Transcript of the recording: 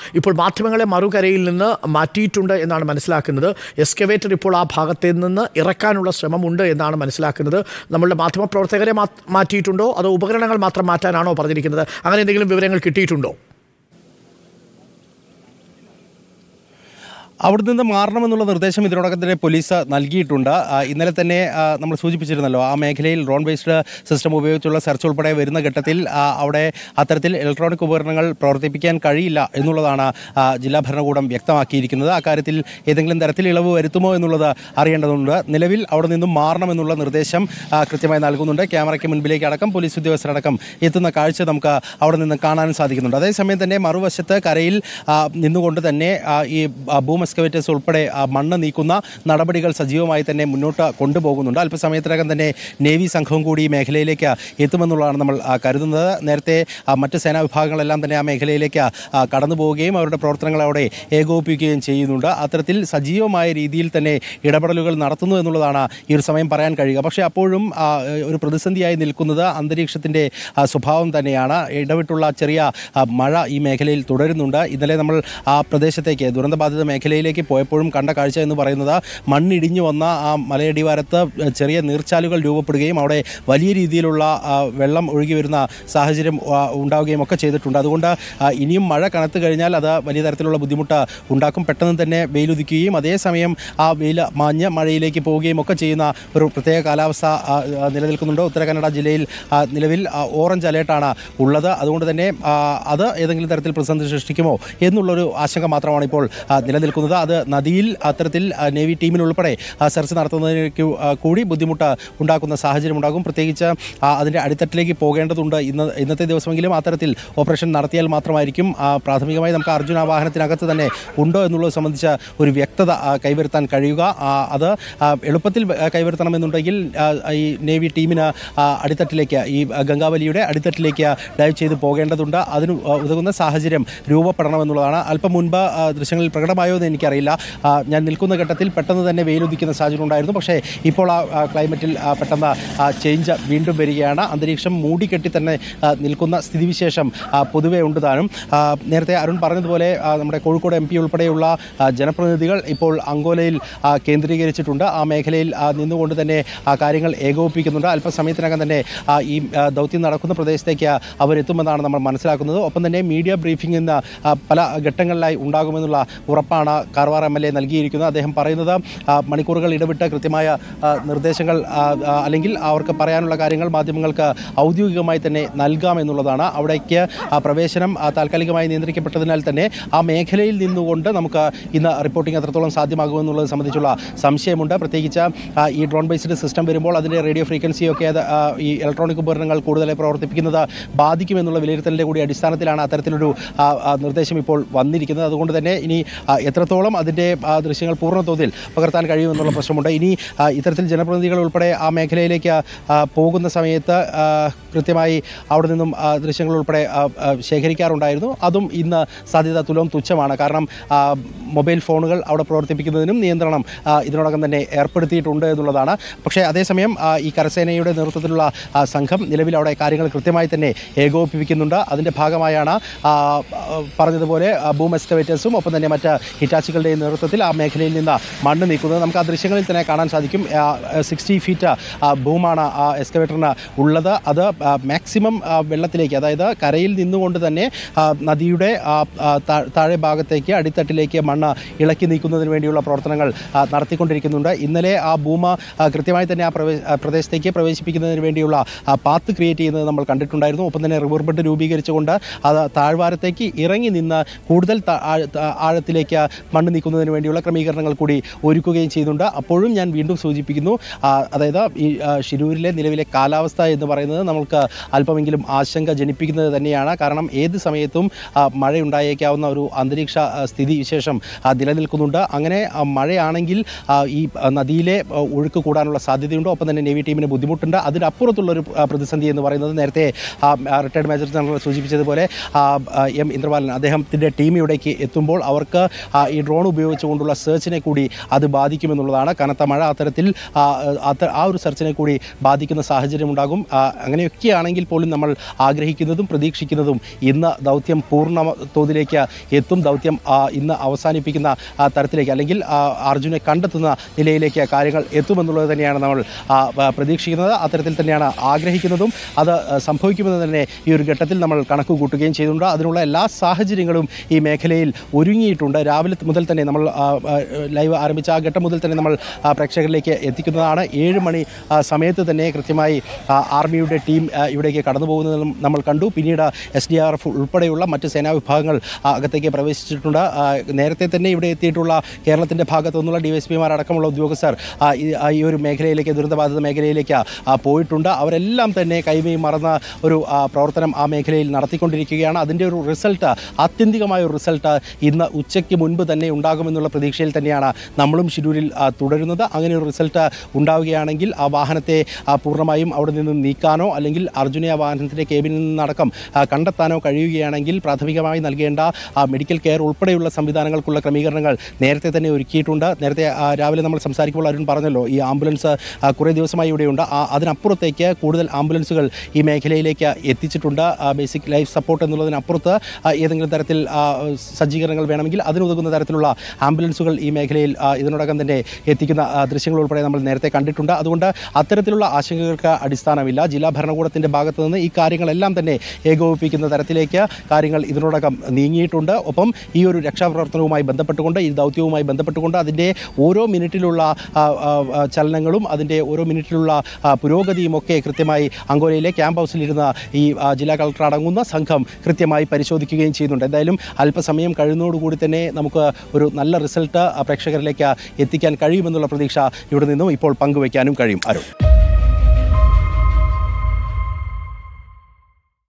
ഇപ്പോൾ മാധ്യമങ്ങളെ മറുകരയിൽ നിന്ന് മാറ്റിയിട്ടുണ്ട് എന്നാണ് മനസ്സിലാക്കുന്നത് എസ്കവേറ്റർ ഇപ്പോൾ ആ ഭാഗത്ത് നിന്ന് ഇറക്കാനുള്ള ശ്രമമുണ്ട് എന്നാണ് മനസ്സിലാക്കുന്നത് നമ്മളുടെ മാധ്യമപ്രവർത്തകരെ മാ- മാറ്റിയിട്ടുണ്ടോ അതോ ഉപകരണങ്ങൾ മാത്രം മാറ്റാനാണോ പറഞ്ഞിരിക്കുന്നത് അങ്ങനെ എന്തെങ്കിലും വിവരങ്ങൾ കിട്ടിയിട്ടുണ്ടോ അവിടെ നിന്ന് മാറണമെന്നുള്ള നിർദ്ദേശം ഇതിനോടകം തന്നെ പോലീസ് നൽകിയിട്ടുണ്ട് ആ, ഇന്നലെ തന്നെ ആ, നമ്മൾ സൂചിപ്പിച്ചിരുന്നല്ലോ ആ മേഖലയിൽ ഡ്രോൺ ബേസ്ഡ് സിസ്റ്റം ഉപയോഗിച്ചുള്ള സെർച്ച് ഉൾപ്പെടെ വരുന്ന ഘട്ടത്തിൽ ആ, അവിടെ അത്തരത്തിൽ ഇലക്ട്രോണിക് ഉപകരണങ്ങൾ പ്രവർത്തിപ്പിക്കാൻ കഴിയില്ല എന്നുള്ളതാണ് ആ, ജില്ലാ ഭരണകൂടം വ്യക്തമാക്കിയിരിക്കുന്നത് അക്കാര്യത്തിൽ ഏതെങ്കിലും തരത്തിൽ ഇളവ് വരുത്തുമോ എന്നുള്ളത് അറിയേണ്ടതുണ്ട് നിലവിൽ അവിടെ നിന്നും മാറണമെന്നുള്ള നിർദ്ദേശം ആ, കൃത്യമായി നൽകുന്നുണ്ട് ക്യാമറയ്ക്ക് മുൻപിലേക്ക് അടക്കം പോലീസ് ഉദ്യോഗസ്ഥരടക്കം എത്തുന്ന കാഴ്ച നമുക്ക് അവിടെ നിന്ന് കാണാനും സാധിക്കുന്നുണ്ട് അതേസമയം തന്നെ മറുവശത്ത് കരയിൽ ആ, നിന്നുകൊണ്ട് തന്നെ ആ, ഈ ആ, ബൂം എക്സ്കവേറ്റേഴ്സ് ഉൾപ്പെടെ ആ, മണ്ണ് നീക്കുന്ന നടപടികൾ സജീവമായി തന്നെ മുന്നോട്ട് കൊണ്ടുപോകുന്നുണ്ട് അല്പസമയത്തിനകം തന്നെ നേവി സംഘവും കൂടി ഈ മേഖലയിലേക്ക് എത്തുമെന്നുള്ളതാണ് നമ്മൾ ആ, കരുതുന്നത് നേരത്തെ ആ, മറ്റ് സേനാ വിഭാഗങ്ങളെല്ലാം തന്നെ ആ മേഖലയിലേക്ക് ആ, കടന്നു പോവുകയും അവരുടെ പ്രവർത്തനങ്ങൾ അവിടെ ഏകോപിപ്പിക്കുകയും ചെയ്യുന്നുണ്ട് അത്തരത്തിൽ സജീവമായ രീതിയിൽ തന്നെ ഇടപെടലുകൾ നടത്തുന്നു എന്നുള്ളതാണ് ഈ ഒരു സമയം പറയാൻ കഴിയുക പക്ഷേ അപ്പോഴും ആ, ഒരു പ്രതിസന്ധിയായി നിൽക്കുന്നത് അന്തരീക്ഷത്തിൻ്റെ ആ, സ്വഭാവം തന്നെയാണ് ഇടവിട്ടുള്ള ചെറിയ ആ, മഴ ഈ മേഖലയിൽ തുടരുന്നുണ്ട് ഇന്നലെ നമ്മൾ ആ പ്രദേശത്തേക്ക് ദുരന്തബാധിത മേഖലയിലേക്ക് പോയപ്പോഴും കണ്ട കാഴ്ച എന്ന് പറയുന്നത് മണ്ണിടിഞ്ഞു വന്ന ആ മലയടിവാരത്ത് ചെറിയ നീർച്ചാലുകൾ രൂപപ്പെടുകയും അവിടെ വലിയ രീതിയിലുള്ള ആ, വെള്ളം ഒഴുകി വരുന്ന സാഹചര്യം ആ, ഉണ്ടാവുകയും ഒക്കെ ചെയ്തിട്ടുണ്ട് അതുകൊണ്ട് ആ, ഇനിയും മഴ കനത്തു കഴിഞ്ഞാൽ അത് വലിയ തരത്തിലുള്ള ബുദ്ധിമുട്ട് ഉണ്ടാക്കും പെട്ടെന്ന് തന്നെ വെയിലുദിക്കുകയും അതേസമയം ആ വെയിൽ മാഞ്ഞ് മഴയിലേക്ക് പോവുകയും ഒക്കെ ചെയ്യുന്ന ഒരു പ്രത്യേക കാലാവസ്ഥ ആ, ആ, നിലനിൽക്കുന്നുണ്ട് ഉത്തര കന്നഡ ജില്ലയിൽ ആ, നിലവിൽ ആ, ഓറഞ്ച് അലേർട്ടാണ് ഉള്ളത് അതുകൊണ്ട് തന്നെ ആ, അത് ഏതെങ്കിലും തരത്തിൽ പ്രതിസന്ധി സൃഷ്ടിക്കുമോ എന്നുള്ളൊരു ആശങ്ക മാത്രമാണ് ഇപ്പോൾ ആ, നിലനിൽക്കുന്നത് അത് നദിയിൽ അത്തരത്തിൽ ആ, നേവി ടീമിനുൾപ്പെടെ ആ, സെർച്ച് നടത്തുന്നതിന് കൂടി ബുദ്ധിമുട്ട് ഉണ്ടാക്കുന്ന സാഹചര്യം ഉണ്ടാകും പ്രത്യേകിച്ച് ആ, അതിൻ്റെ അടിത്തട്ടിലേക്ക് പോകേണ്ടതുണ്ട് ഇന്ന് ഇന്നത്തെ ദിവസമെങ്കിലും അത്തരത്തിൽ ഓപ്പറേഷൻ നടത്തിയാൽ മാത്രമായിരിക്കും ആ, പ്രാഥമികമായി നമുക്ക് അർജുന വാഹനത്തിനകത്ത് തന്നെ ഉണ്ടോ എന്നുള്ളത് സംബന്ധിച്ച ഒരു വ്യക്തത ആ, കൈവരുത്താൻ കഴിയുക ആ, അത് ആ, എളുപ്പത്തിൽ ആ, കൈവരുത്തണമെന്നുണ്ടെങ്കിൽ ആ, ഈ നേവി ടീമിന് ആ, അടിത്തട്ടിലേക്ക് ഈ ഗംഗാവലിയുടെ അടിത്തട്ടിലേക്ക് ഡൈവ് ചെയ്ത് പോകേണ്ടതുണ്ട് അതിന് ആ, ഉതകുന്ന സാഹചര്യം രൂപപ്പെടണമെന്നുള്ളതാണ് അല്പം മുൻപ് ആ, ദൃശ്യങ്ങളിൽ പ്രകടമായോ എന്ന് എനിക്കറിയില്ല ആ, ഞാൻ നിൽക്കുന്ന ഘട്ടത്തിൽ പെട്ടെന്ന് തന്നെ വെയിലുദിക്കുന്ന സാഹചര്യം ഉണ്ടായിരുന്നു പക്ഷേ ഇപ്പോൾ ആ ആ, ക്ലൈമറ്റിൽ ആ, പെട്ടെന്ന് ആ, ചേഞ്ച് വീണ്ടും വരികയാണ് അന്തരീക്ഷം മൂടിക്കെട്ടി തന്നെ ആ, നിൽക്കുന്ന സ്ഥിതിവിശേഷം ആ, പൊതുവെ ഉണ്ട് താനും ആ, നേരത്തെ അരുൺ പറഞ്ഞതുപോലെ ആ, നമ്മുടെ കോഴിക്കോട് എം പി ഉൾപ്പെടെയുള്ള ആ, ജനപ്രതിനിധികൾ ഇപ്പോൾ അങ്കോലയിൽ ആ, കേന്ദ്രീകരിച്ചിട്ടുണ്ട് ആ മേഖലയിൽ ആ, നിന്നുകൊണ്ട് തന്നെ ആ കാര്യങ്ങൾ ഏകോപിപ്പിക്കുന്നുണ്ട് അല്പസമയത്തിനകം തന്നെ ആ, ഈ ആ, ദൗത്യം നടക്കുന്ന പ്രദേശത്തേക്ക് അവരെത്തുമെന്നാണ് നമ്മൾ മനസ്സിലാക്കുന്നത് ഒപ്പം തന്നെ മീഡിയ ബ്രീഫിംഗ് ഇന്ന് ആ, പല ഘട്ടങ്ങളിലായി ഉണ്ടാകുമെന്നുള്ള ഉറപ്പാണ് കാർവാർ എം എൽ എ നൽകിയിരിക്കുന്നത് അദ്ദേഹം പറയുന്നത് ആ, മണിക്കൂറുകൾ ഇടവിട്ട് കൃത്യമായ ആ, നിർദ്ദേശങ്ങൾ ആ, ആ, അല്ലെങ്കിൽ അവർക്ക് പറയാനുള്ള കാര്യങ്ങൾ മാധ്യമങ്ങൾക്ക് ഔദ്യോഗികമായി തന്നെ നൽകാമെന്നുള്ളതാണ് അവിടേക്ക് ആ പ്രവേശനം ആ, താൽക്കാലികമായി നിയന്ത്രിക്കപ്പെട്ടതിനാൽ തന്നെ ആ മേഖലയിൽ നിന്നുകൊണ്ട് നമുക്ക് ഇന്ന് റിപ്പോർട്ടിംഗ് എത്രത്തോളം സാധ്യമാകുമെന്നുള്ളത് സംബന്ധിച്ചുള്ള സംശയമുണ്ട് പ്രത്യേകിച്ച് ആ, ഈ ഡ്രോൺ ബേസ്ഡ് സിസ്റ്റം വരുമ്പോൾ അതിൻ്റെ റേഡിയോ ഫ്രീക്വൻസിയൊക്കെ അത് ആ, ഈ ഇലക്ട്രോണിക് ഉപകരണങ്ങൾ കൂടുതലായി പ്രവർത്തിപ്പിക്കുന്നത് ബാധിക്കുമെന്നുള്ള വിലയിരുത്തലിൻ്റെ കൂടി അടിസ്ഥാനത്തിലാണ് അത്തരത്തിലൊരു ആ, ആ, നിർദ്ദേശം ഇപ്പോൾ വന്നിരിക്കുന്നത് അതുകൊണ്ട് തന്നെ ഇനി ആ, എത്രത്തോളം അതിൻ്റെ ആ, ദൃശ്യങ്ങൾ പൂർണ്ണ തോതിൽ പകർത്താൻ കഴിയുമെന്നുള്ള പ്രശ്നമുണ്ട് ഇനി ആ, ഇത്തരത്തിൽ ജനപ്രതിനിധികൾ ഉൾപ്പെടെ ആ മേഖലയിലേക്ക് ആ, പോകുന്ന സമയത്ത് ആ, കൃത്യമായി അവിടെ നിന്നും ആ, ദൃശ്യങ്ങൾ ഉൾപ്പെടെ ആ, ആ, ശേഖരിക്കാറുണ്ടായിരുന്നു അതും ഇന്ന് സാധ്യത തുലവും തുച്ഛമാണ് കാരണം ആ, മൊബൈൽ ഫോണുകൾ അവിടെ പ്രവർത്തിപ്പിക്കുന്നതിനും നിയന്ത്രണം ആ, ഇതിനോടകം തന്നെ ഏർപ്പെടുത്തിയിട്ടുണ്ട് എന്നുള്ളതാണ് പക്ഷേ അതേസമയം ആ, ഈ കരസേനയുടെ നേതൃത്വത്തിലുള്ള ആ, സംഘം നിലവിൽ അവിടെ കാര്യങ്ങൾ കൃത്യമായി തന്നെ ഏകോപിപ്പിക്കുന്നുണ്ട് അതിൻ്റെ ഭാഗമായാണ് ആ, ആ, പറഞ്ഞതുപോലെ ആ, ബൂം എക്സ്കവേറ്റേഴ്സും ഒപ്പം തന്നെ മറ്റ് ഹിറ്റാച്ചികളുടെയും നേതൃത്വത്തിൽ ആ മേഖലയിൽ നിന്ന് മണ്ണ് നീക്കുന്നത് നമുക്ക് ആ ദൃശ്യങ്ങളിൽ തന്നെ കാണാൻ സാധിക്കും സിക്സ്റ്റി ഫീറ്റ് ബൂമാണ് ആ എക്സ്കവേറ്ററിന് ഉള്ളത് അത് മാക്സിമം വെള്ളത്തിലേക്ക് അതായത് കരയിൽ നിന്നുകൊണ്ട് തന്നെ ആ, നദിയുടെ ആ, ആ, താ- താഴെ ഭാഗത്തേക്ക് അടിത്തട്ടിലേക്ക് മണ്ണ് ഇളക്കി നീക്കുന്നതിന് വേണ്ടിയുള്ള പ്രവർത്തനങ്ങൾ ആ, നടത്തിക്കൊണ്ടിരിക്കുന്നുണ്ട് ഇന്നലെ ആ ഭൂമ ആ, കൃത്യമായി തന്നെ ആ പ്രവേ ആ പ്രദേശത്തേക്ക് പ്രവേശിപ്പിക്കുന്നതിന് വേണ്ടിയുള്ള ആ പാത്ത് ക്രിയേറ്റ് ചെയ്യുന്നത് നമ്മൾ കണ്ടിട്ടുണ്ടായിരുന്നു ഒപ്പം തന്നെ റിവർ ബെഡ് രൂപീകരിച്ചുകൊണ്ട് അത് താഴ്വാരത്തേക്ക് ഇറങ്ങി നിന്ന് കൂടുതൽ താ- ആഴ- താ- ആഴത്തിലേക്ക് മണ്ണ് നീക്കുന്നതിന് വേണ്ടിയുള്ള ക്രമീകരണങ്ങൾ കൂടി ഒരുക്കുകയും ചെയ്യുന്നുണ്ട് അപ്പോഴും ഞാൻ വീണ്ടും സൂചിപ്പിക്കുന്നു ആ, അതായത് ഈ ആ, ഷിരൂരിലെ നിലവിലെ കാലാവസ്ഥ എന്ന് പറയുന്നത് നമുക്ക് അല്പമെങ്കിലും ആശങ്ക ജനിപ്പിക്കുന്നത് തന്നെയാണ് കാരണം ഏത് സമയത്തും ആ, മഴയുണ്ടായേക്കാവുന്ന ഒരു അന്തരീക്ഷ ആ, സ്ഥിതി വിശേഷം ആ, നിലനിൽക്കുന്നുണ്ട് അങ്ങനെ ആ, മഴയാണെങ്കിൽ ആ, ഈ ആ, നദിയിലെ ആ, ഒഴുക്ക് കൂടാനുള്ള സാധ്യതയുണ്ട് ഒപ്പം തന്നെ നേവി ടീമിന് ബുദ്ധിമുട്ടുണ്ട് അതിനപ്പുറത്തുള്ളൊരു ആ, പ്രതിസന്ധി എന്ന് പറയുന്നത് നേരത്തെ റിട്ടയർഡ് മേജർ ജനറൽ സൂചിപ്പിച്ചതുപോലെ ആ, ആ, എം ഇന്ദ്രപാലൻ അദ്ദേഹത്തിൻ്റെ ടീം ഇവിടേക്ക് എത്തുമ്പോൾ അവർക്ക് ആ, ഈ ഈ ഡ്രോൺ ഉപയോഗിച്ചുകൊണ്ടുള്ള സെർച്ചിനെ കൂടി അത് ബാധിക്കുമെന്നുള്ളതാണ് കനത്ത മഴ അത്തരത്തിൽ ആ, അത്ത- ആ ഒരു സെർച്ചിനെ കൂടി ബാധിക്കുന്ന സാഹചര്യം ഉണ്ടാകും ആ, അങ്ങനെയൊക്കെയാണെങ്കിൽ പോലും നമ്മൾ ആഗ്രഹിക്കുന്നതും പ്രതീക്ഷിക്കുന്നതും ഇന്ന് ദൗത്യം പൂർണ്ണ തോതിലേക്ക് എത്തും ദൗത്യം ആ, ഇന്ന് അവസാനിപ്പിക്കുന്ന ആ, തരത്തിലേക്ക് അല്ലെങ്കിൽ ആ, അർജുനെ കണ്ടെത്തുന്ന നിലയിലേക്ക് കാര്യങ്ങൾ എത്തുമെന്നുള്ളത് തന്നെയാണ് നമ്മൾ ആ, ആ, പ്രതീക്ഷിക്കുന്നത് അത്തരത്തിൽ തന്നെയാണ് ആഗ്രഹിക്കുന്നതും അത് ആ, സംഭവിക്കുമെന്ന് തന്നെ ഈ ഒരു ഘട്ടത്തിൽ നമ്മൾ കണക്ക് കൂട്ടുകയും ചെയ്തിട്ടുണ്ട് അതിനുള്ള എല്ലാ സാഹചര്യങ്ങളും ഈ മേഖലയിൽ ഒരുങ്ങിയിട്ടുണ്ട് രാവിലെ മുതൽ തന്നെ നമ്മൾ ആ, ആ, ലൈവ് ആരംഭിച്ച ആ ഘട്ടം മുതൽ തന്നെ നമ്മൾ ആ, പ്രേക്ഷകരിലേക്ക് എത്തിക്കുന്നതാണ് ഏഴ് മണി ആ, സമയത്ത് തന്നെ കൃത്യമായി ആ, ആർമിയുടെ ടീം ആ, ഇവിടേക്ക് കടന്നു പോകുന്നതും നമ്മൾ കണ്ടു പിന്നീട് എസ് ഡി ആർ എഫ് ഉൾപ്പെടെയുള്ള മറ്റ് സേനാ വിഭാഗങ്ങൾ ആ, അകത്തേക്ക് പ്രവേശിച്ചിട്ടുണ്ട് ആ, നേരത്തെ തന്നെ ഇവിടെ എത്തിയിട്ടുള്ള കേരളത്തിൻ്റെ ഭാഗത്തു നിന്നുള്ള ഡി എസ് പിമാരടക്കമുള്ള ഉദ്യോഗസ്ഥർ ആ, ഈ ആ, ഈ ഒരു മേഖലയിലേക്ക് ദുരന്തബാധിത മേഖലയിലേക്ക് ആ, പോയിട്ടുണ്ട് അവരെല്ലാം തന്നെ കൈമയും മറന്ന ഒരു ആ, പ്രവർത്തനം ആ മേഖലയിൽ നടത്തിക്കൊണ്ടിരിക്കുകയാണ് അതിൻ്റെ ഒരു റിസൾട്ട് ആത്യന്തികമായ ഒരു റിസൾട്ട് ഇന്ന് ഉച്ചയ്ക്ക് മുൻപ് തന്നെ ഉണ്ടാകുമെന്നുള്ള പ്രതീക്ഷയിൽ തന്നെയാണ് നമ്മളും ഷിരൂരിൽ ആ, തുടരുന്നത് അങ്ങനെ ഒരു റിസൾട്ട് ഉണ്ടാവുകയാണെങ്കിൽ ആ വാഹനത്തെ ആ, പൂർണ്ണമായും അവിടെ നിന്ന് നീക്കാനോ അല്ലെങ്കിൽ അർജുനെ ആ വാഹനത്തിൻ്റെ കേബിനിൽ നിന്നടക്കം ആ, കണ്ടെത്താനോ കഴിയുകയാണെങ്കിൽ പ്രാഥമികമായി നൽകേണ്ട ആ, മെഡിക്കൽ കെയർ ഉൾപ്പെടെയുള്ള സംവിധാനങ്ങൾക്കുള്ള ക്രമീകരണങ്ങൾ നേരത്തെ തന്നെ ഒരുക്കിയിട്ടുണ്ട് നേരത്തെ ആ, രാവിലെ നമ്മൾ സംസാരിക്കുമ്പോൾ അരുൺ പറഞ്ഞല്ലോ ഈ ആംബുലൻസ് ആ, കുറേ ദിവസമായി ഇവിടെയുണ്ട് ആ, അതിനപ്പുറത്തേക്ക് കൂടുതൽ ആംബുലൻസുകൾ ഈ മേഖലയിലേക്ക് എത്തിച്ചിട്ടുണ്ട് ബേസിക് ലൈഫ് സപ്പോർട്ട് എന്നുള്ളതിനപ്പുറത്ത് ആ, ഏതെങ്കിലും തരത്തിൽ ആ, സജ്ജീകരണങ്ങൾ വേണമെങ്കിൽ അതിനുതകുന്ന തരത്തിലുള്ള ആംബുലൻസുകൾ ഈ മേഖലയിൽ ആ, ഇതിനോടകം തന്നെ എത്തിക്കുന്ന ആ, ദൃശ്യങ്ങൾ ഉൾപ്പെടെ നമ്മൾ നേരത്തെ കണ്ടിട്ടുണ്ട് അതുകൊണ്ട് അത്തരത്തിലുള്ള ആശങ്കകൾക്ക് അടിസ്ഥാനമില്ല ജില്ലാ ഭരണകൂടത്തിൻ്റെ ഭാഗത്ത് നിന്ന് ഈ കാര്യങ്ങളെല്ലാം തന്നെ ഏകോപിപ്പിക്കുന്ന തരത്തിലേക്ക് കാര്യങ്ങൾ ഇതിനോടകം നീങ്ങിയിട്ടുണ്ട് ഒപ്പം ഈ ഒരു രക്ഷാപ്രവർത്തനവുമായി ബന്ധപ്പെട്ടുകൊണ്ട് ഈ ദൗത്യവുമായി ബന്ധപ്പെട്ടുകൊണ്ട് അതിൻ്റെ ഓരോ മിനിറ്റിലുള്ള ആ, ആ, ആ, ചലനങ്ങളും അതിൻ്റെ ഓരോ മിനിറ്റിലുള്ള ആ, പുരോഗതിയും ഒക്കെ കൃത്യമായി അങ്കോലയിലെ ക്യാമ്പ് ഹൗസിലിരുന്ന ഈ ആ, ജില്ലാ കളക്ടർ അടങ്ങുന്ന സംഘം കൃത്യമായി പരിശോധിക്കുകയും ചെയ്യുന്നുണ്ട് എന്തായാലും അല്പസമയം കഴിയുന്നതോടുകൂടി തന്നെ നമുക്ക് ഒരു നല്ല റിസൾട്ട് പ്രേക്ഷകരിലേക്ക് എത്തിക്കാൻ കഴിയുമെന്നുള്ള പ്രതീക്ഷ ഇവിടെ നിന്നും ഇപ്പോൾ പങ്കുവയ്ക്കാനും കഴിയും അരുൺ